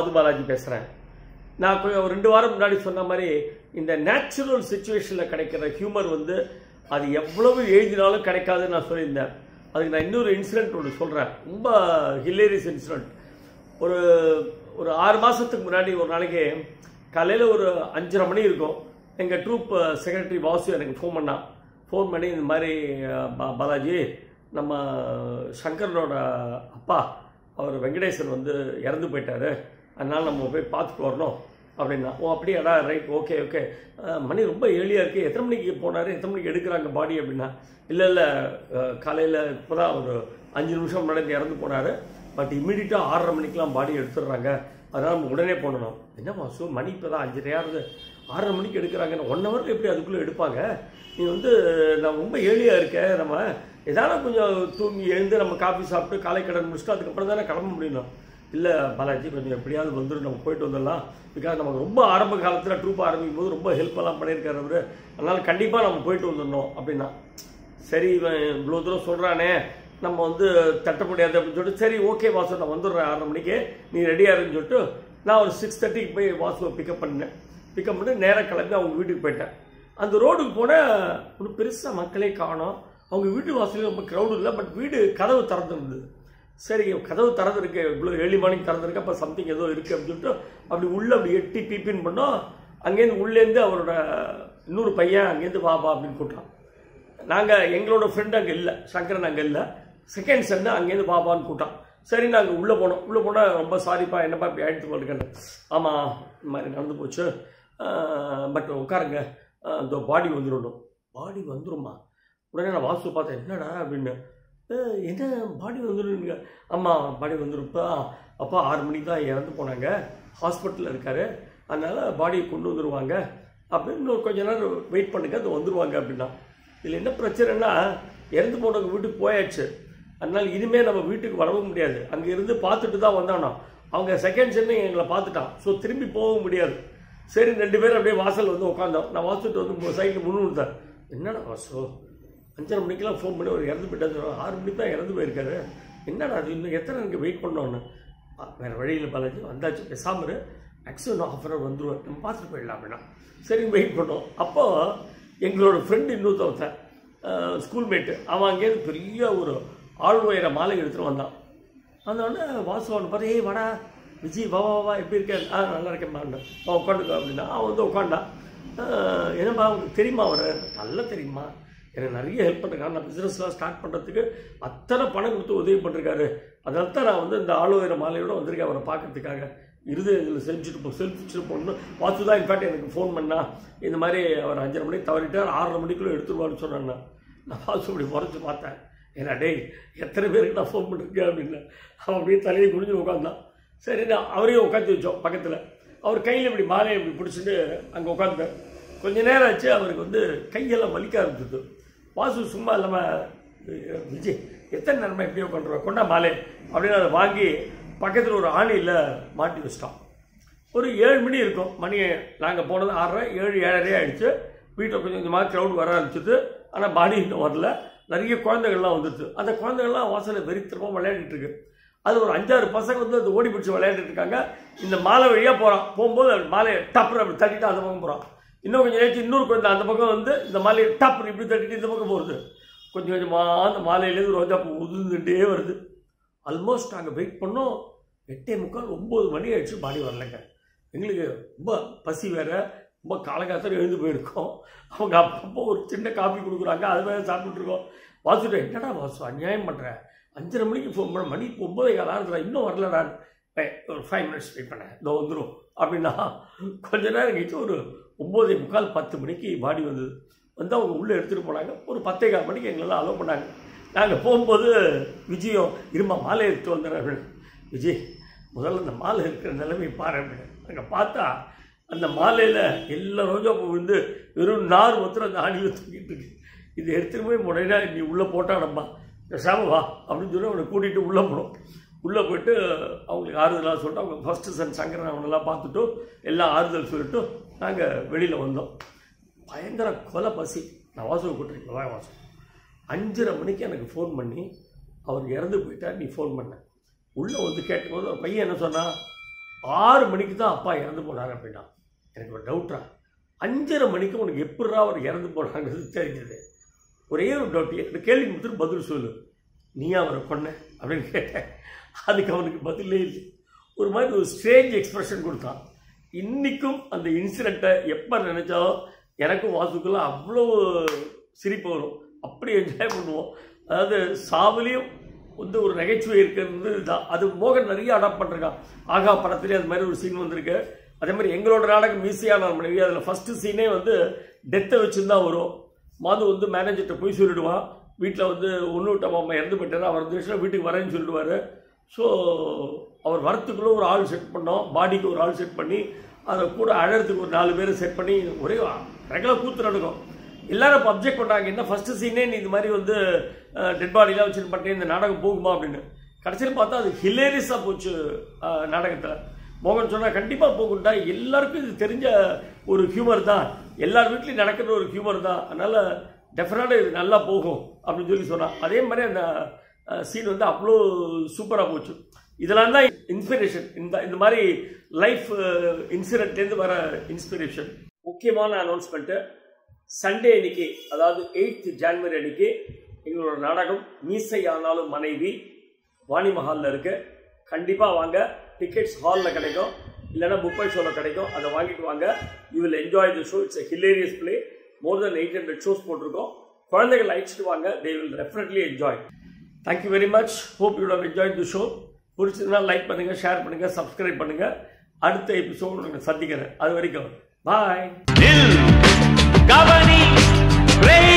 மது பாலாஜி பேசுகிறேன் நான் கொஞ்சம் ஒரு ரெண்டு வாரம் முன்னாடி சொன்ன மாதிரி இந்த நேச்சுரல் சுச்சுவேஷனில் கிடைக்கிற ஹியூமர் வந்து அது எவ்வளவு எழுதினாலும் கிடைக்காதுன்னு நான் சொல்லியிருந்தேன் அதுக்கு நான் இன்னொரு இன்சிடென்ட் ஒன்று சொல்கிறேன் ரொம்ப ஹிலேரியஸ் இன்சிடென்ட் ஒரு ஒரு ஆறு மாதத்துக்கு முன்னாடி ஒரு நாளைக்கு காலையில் ஒரு அஞ்சரை மணி இருக்கும் எங்கள் ட்ரூப் செக்ரட்டரி வாசு எனக்கு ஃபோன் பண்ணான் ஃபோன் பண்ணி இந்த மாதிரி அஹ், பா- பாலாஜி நம்ம சங்கரனோட அப்பா அவர் வெங்கடேசன் வந்து இறந்து போயிட்டாரு அதனால நம்ம போய் பார்த்துட்டு வரணும் அப்படின்னா ஓ அப்படியாடா ரைட் ஓகே ஓகே மணி ரொம்ப ஏர்லியாக இருக்குது எத்தனை மணிக்கு போனார் எத்தனை மணிக்கு எடுக்கிறாங்க பாடி அப்படின்னா இல்லை இல்லை காலையில் இப்போ தான் ஒரு அஞ்சு நிமிஷம் முன்னாடி இறந்து போனார் பட் இம்மிடியட்டாக ஆறரை மணிக்கெலாம் பாடி எடுத்துடுறாங்க அதனால் நம்ம உடனே போடணும் என்ன மாசு மணி இப்போ தான் அஞ்சரையாவது ஆறரை மணிக்கு எடுக்கிறாங்கன்னு ஒன் ஹவருக்கு எப்படி அதுக்குள்ளே எடுப்பாங்க நீ வந்து நான் ரொம்ப ஏர்லியாக இருக்க நம்ம எதாவது கொஞ்சம் தூங்கி எழுந்து நம்ம காஃபி சாப்பிட்டு காலை கடன் முடிச்சுட்டு அதுக்கப்புறம் தானே கிளம்ப முடியணும் இல்லை பாலாஜி கொஞ்சம் எப்படியாவது வந்துடும் நம்ம போயிட்டு வந்துடலாம் பிகாஸ் நமக்கு ரொம்ப ஆரம்ப காலத்தில் ட்ரூப் ஆரம்பிக்கும் போது ரொம்ப ஹெல்ப் எல்லாம் பண்ணியிருக்காரு அவர் அதனால் கண்டிப்பாக நம்ம போயிட்டு வந்துடணும் அப்படின்னா சரி இவன் இவ்வளோ தூரம் சொல்கிறானே நம்ம வந்து தட்ட முடியாது அப்படின்னு சொல்லிட்டு சரி ஓகே வாசு நான் வந்துடுறேன் ஆறரை மணிக்கு நீ ரெடியாக இருன்னு சொல்லிட்டு நான் ஒரு சிக்ஸ் தேர்ட்டிக்கு போய் வாசுவை பிக்கப் பண்ணேன் பிக்கப் பண்ணி நேராக கிளம்பி அவங்க வீட்டுக்கு போயிட்டேன் அந்த ரோடுக்கு போனால் ஒரு பெருசாக மக்களே காணோம் அவங்க வீட்டு வாசலே ரொம்ப க்ரௌடு இல்லை பட் வீடு கதவு திறந்துருந்தது சரி கதவு திறந்துருக்கு இவ்வளோ ஏர்லி மார்னிங் திறந்துருக்கு அப்போ சம்திங் ஏதோ இருக்குது அப்படின்னு சொல்லிட்டு அப்படி உள்ளே அப்படி எட்டி பீப்பின் பண்ணோம் அங்கேருந்து உள்ளேருந்து அவரோட இன்னொரு பையன் அங்கேருந்து வா வா அப்படின்னு கூட்டான் நாங்கள் எங்களோட ஃப்ரெண்ட் அங்கே இல்லை சங்கரன் அங்கே இல்லை செகண்ட் சன்னு அங்கேருந்து பாபான்னு கூட்டான் சரி நாங்கள் உள்ளே போனோம் உள்ளே போனால் ரொம்ப சாரிப்பா என்னப்பா இப்படி ஆயிடுத்து போட்டுக்கன்னு ஆமாம் இந்த மாதிரி நடந்து போச்சு பட் உட்காருங்க ஆஹ் இந்த பாடி வந்துடணும் பாடி வந்துருமா உடனே நான் வாசு பார்த்தேன் என்னடா அப்படின்னு "அஹ், என்ன பாடி வந்துடுங்க ஆமாம் பாடி வந்துருப்பா அப்பா ஆறு மணிக்கு தான் இறந்து போனாங்க ஹாஸ்பிட்டலில் இருக்காரு அதனால் பாடியை கொண்டு வந்துடுவாங்க அப்படின்னு இன்னும் கொஞ்ச நேரம் வெயிட் பண்ணுங்க அது வந்துடுவாங்க அப்படின்னா இதில் என்ன பிரச்சனைனா இறந்து போனவங்க வீட்டுக்கு போயாச்சு அதனால் இனிமேல் நம்ம வீட்டுக்கு வரவும் முடியாது அங்கே இருந்து பார்த்துட்டு தான் வந்தானோ அவங்க செகண்ட் சென்னை எங்களை பார்த்துட்டான் ஸோ திரும்பி போகவும் முடியாது சரி ரெண்டு பேரும் அப்படியே வாசல் வந்து உட்காந்தோம் நான் வாசிட்டு வந்து சைக்கிள் முன்னு விட்டேன் என்னடா வாசு அஞ்சரை மணிக்கெல்லாம் ஃபோன் பண்ணி ஒரு இறந்து போயிட்டாரு ஆறு மணிக்கு தான் இறந்து போயிருக்காரு என்னடா அது இன்னும் எத்தனை எனக்கு வெயிட் பண்ணோன்னு "ஆ, வேற வழியில் பாலாஜி வந்தாச்சு பேசாம இரு மேக்ஸிமம் ஆஃப் அன் வந்துடுவேன் நம்ம பார்த்துட்டு போயிடலாம் அப்படின்னா சரி வெயிட் பண்ணோம் அப்போ எங்களோட ஃப்ரெண்டு இன்னொருத்தவன் ஸ்கூல் மேட்டு அவன் அங்கேருந்து பெரிய ஒரு ஆள் உயர மாலை எடுத்துகிட்டு வந்தான் அதனால வாசுவான் பார்த்து ஏய் வாடா விஜய் வா வா வா எப்படி இருக்க ஆ நல்லா இருக்கேன் அவன் உட்காந்துக்கோ அப்படின்னா அவன் வந்து உட்காண்டான் "ஆஹ், என்னப்பா உங்களுக்கு தெரியுமா அவர் நல்லா தெரியுமா எனக்கு நிறைய ஹெல்ப் பண்ணிருக்காரு நான் பிஸ்னஸ்லாம் ஸ்டார்ட் பண்ணுறதுக்கு அத்தனை பணம் கொடுத்து உதவி பண்ணிருக்காரு அதனால தான் நான் வந்து இந்த ஆளுநர மாலையோட வந்திருக்கேன் அவரை பார்க்கறதுக்காக இருது இதில் செஞ்சுட்டு போ செல்ஃபிச்சு போடணும் வாத்து தான் இன்ஃபேக்ட் எனக்கு ஃபோன் பண்ணா இந்த மாதிரி அவர் அஞ்சரை மணிக்கு தவறிட்டார் ஆறரை மணிக்குள்ளே எடுத்துருவான்னு சொன்னான்னா நான் வாசு அப்படி முறைச்சு பார்த்தேன் ஏன்னா டேய் எத்தனை பேருக்கு நான் ஃபோன் பண்ணிருக்கேன் அப்படின்னு அவன் அப்படியே தலையை குனிஞ்சு உட்காந்தான் சரி நான் அவரையும் உட்காந்து வச்சோம் பக்கத்தில் அவர் கையில் இப்படி மாலையை இப்படி பிடிச்சிட்டு அங்கே உட்காந்தேன் கொஞ்ச நேரம் ஆச்சு அவருக்கு வந்து கையெல்லாம் வலிக்க ஆரம்பிச்சது வாசு சும்மா இல்லாமல் விஜய் எத்தனை நேரமா இப்படியே உட்காந்துருவா கொண்டா மாலை அப்படின்னு அதை வாங்கி பக்கத்தில் ஒரு ஆணியில் மாட்டி வச்சிட்டான் ஒரு ஏழு மணி இருக்கும் மணி நாங்கள் போனது ஆறரை ஏழு ஏழரை ஆயிடுச்சு வீட்டில் கொஞ்சம் கொஞ்சமாக க்ரௌட் வர ஆரம்பிச்சது ஆனால் பாடி இன்னும் வரல நிறைய குழந்தைகள்லாம் வந்துடுச்சு அந்த குழந்தைகள்லாம் வாசலில் வெறித்தனமாக விளையாடிட்டு இருக்கு அது ஒரு அஞ்சாறு பசங்க வந்து அது ஓடி பிடிச்சி விளையாடிட்டு இருக்காங்க இந்த மாலை வழியாக போகிறான் போகும்போது அப்படி மாலையை டப்புன்னு அப்படி தட்டிட்டு அந்த பக்கம் போகிறான் இன்னும் கொஞ்சம் நேற்று இன்னொரு குழந்தை அந்த பக்கம் வந்து இந்த மாலையை டப்புன்னு இப்படி தட்டிட்டு இந்த பக்கம் போகுது கொஞ்சம் கொஞ்சமாக அந்த மாலையிலேருந்து ரோஜா பூ உதிர்ந்துட்டே வருது ஆல்மோஸ்ட் நாங்கள் வெயிட் பண்ணோம் எட்டே முக்கால் ஒம்பது மணி ஆயிடுச்சு பாடி வரலைங்க எங்களுக்கு ரொம்ப பசி வேற ரொம்ப காலகாலத்தில் எழுந்து போயிருக்கோம் அவங்க அப்பப்போ ஒரு சின்ன காஃபி கொடுக்குறாங்க அது வேற சாப்பிட்டுட்டு இருக்கோம் வாசுட்டு என்னடா வாசு அநியாயம் பண்ணுற அஞ்சரை மணிக்கு ஃபோன் பண்ண மணி ஒம்பதே கால ஆகுதுடா இன்னும் வரலடா ஏய், ஒரு ஃபைவ் மினிட்ஸ் வெயிட் பண்ணேன் இதோ வந்துடும் அப்படின்னா கொஞ்ச நேரம் கழிச்சு ஒரு ஒம்பதே முக்கால் பத்து மணிக்கு பாடி வந்தது வந்து அவங்க உள்ளே எடுத்துகிட்டு போனாங்க ஒரு பத்தே கால் மணிக்கு எங்களெல்லாம் அலோவ் பண்ணாங்க நாங்கள் போகும்போது விஜயம் இருமா மாலை எடுத்து வந்துடுறேன் விஜய் முதல்ல இந்த மாலை இருக்கிற நிலைமை பாரு அப்படின்னு அங்கே பார்த்தா அந்த மாலையில் எல்லா ரோஜா பூ வந்து வெறும் நார் மாத்திரம் அந்த ஆணியில் தூக்கிட்டு இருக்கு இது எடுத்துட்டு போய் முறையா நீ உள்ளே போட்டாடம்மா பேசாம வா அப்படின்னு சொல்லி அவனை கூட்டிகிட்டு உள்ளே போனோம் உள்ளே போயிட்டு அவங்களுக்கு ஆறுதலாக சொல்லிட்டு அவங்க ஃபஸ்ட்டு சன் சங்கரன் அவனெல்லாம் பார்த்துட்டு எல்லாம் ஆறுதல் சொல்லிட்டு நாங்கள் வெளியில் வந்தோம் பயங்கர கொலை பசி நான் வாசுவை கூட்டிருக்கேன் வா வாசு அஞ்சரை மணிக்கு எனக்கு ஃபோன் பண்ணி அவர் இறந்து போயிட்டார் நீ ஃபோன் பண்ண உள்ளே வந்து கேட்டபோது ஒரு பையன் என்ன சொன்னான் ஆறு மணிக்கு தான் அப்பா இறந்து போனார் அப்படின்னா எனக்கு ஒரு டவுட்ரா அஞ்சரை மணிக்கு உனக்கு எப்படிரா அவர் இறந்து போனாங்கிறது தெரிஞ்சது ஒரே ஒரு டவுட் இந்த கேள்வி மட்டும் பதில் சொல்லு நீயா அவரை கொன்ன அப்படின்னு கேட்டேன் அதுக்கு அவனுக்கு பதிலே இல்லை ஒரு மாதிரி ஒரு ஸ்ட்ரேஞ்ச் எக்ஸ்பிரஷன் கொடுத்தான் இன்றைக்கும் அந்த இன்சிடெண்ட்டை எப்போ நினச்சாலும் எனக்கும் வாசுக்குள்ள அவ்வளோ சிரிப்பு வரும் அப்படி என்ஜாய் பண்ணுவோம் அதாவது சாவுலேயும் வந்து ஒரு நகைச்சுவை இருக்கிறது தான் அது மோகன் நிறைய அடாப்ட் பண்ணிருக்கான் ஆகா படத்துலேயே அது மாதிரி ஒரு சீன் வந்திருக்கு அதே மாதிரி எங்களோட நாடகம் மீசியான மனைவி அதில் ஃபஸ்ட்டு சீனே வந்து டெத்தை வச்சுருந்தா வரும் மாது வந்து மேனேஜர்கிட்ட போய் சொல்லிடுவான் வீட்டில் வந்து ஒன்று விட்ட மாமா இறந்து போயிட்டாரு அவர் நிமிஷம் வீட்டுக்கு வரேன்னு சொல்லிடுவார் ஸோ அவர் வரத்துக்குள்ளே ஒரு ஆள் செட் பண்ணோம் பாடிக்கு ஒரு ஆள் செட் பண்ணி அதை கூட அழறதுக்கு ஒரு நாலு பேரை செட் பண்ணி ஒரே ரெகுலர் கூத்து நடக்கும் எல்லாரும் இப்போ அப்ஜெக்ட் பண்ணாங்க என்ன ஃபர்ஸ்ட் சீனே நீ இது மாதிரி வந்து டெட் பாடிலாம் வச்சுட்டு பண்ணிட்டு இந்த நாடகம் போகுமா அப்படின்னு கடைசியில் பார்த்தா அது ஹிலேரியஸாக போச்சு நாடகத்தில் மோகன் சொன்னால் கண்டிப்பாக போகும்டா எல்லாருக்கும் இது தெரிஞ்ச ஒரு ஹியூமர் தான் எல்லார் வீட்லையும் நடக்கிற ஒரு ஹியூமர் தான் அதனால் டெஃபினட்டாக இது நல்லா போகும் அப்படின்னு சொல்லி சொன்னான் அதே மாதிரி அந்த சீன் வந்து அவ்வளோ சூப்பராக போச்சு இதெல்லாம் தான் இன்ஸ்பிரேஷன் இந்த இந்த மாதிரி லைஃப் இன்சிடென்ட்லேருந்து வர இன்ஸ்பிரேஷன் முக்கியமான அனௌன்ஸ்மெண்ட்டு சண்டே அன்னைக்கு அதாவது எயித் ஜான்வரி அன்னைக்கு எங்களோட நாடகம் மீசை ஆனாலும் மனைவி வாணி மஹாலில் இருக்கு கண்டிப்பாக வாங்க டிக்கெட்ஸ் ஹாலில் கிடைக்கும் இல்லைன்னா புக் மை ஷோவில் கிடைக்கும் அதை வாங்கிட்டு வாங்க you will enjoy the show it's hilarious play more then eight hundred shows போட்டிருக்கோம் குழந்தைகள் அழைச்சிட்டு வாங்க they will definitely enjoy thank you very much hope you have enjoy the show பிடிச்சதுன்னா லைக் பண்ணுங்கள் ஷேர் பண்ணுங்கள் சப்ஸ்கிரைப் பண்ணுங்கள் அடுத்த எபிசோடு உங்களுக்கு சந்திக்கிறேன் அது வரைக்கும் பாய் நில் கவனி பிரே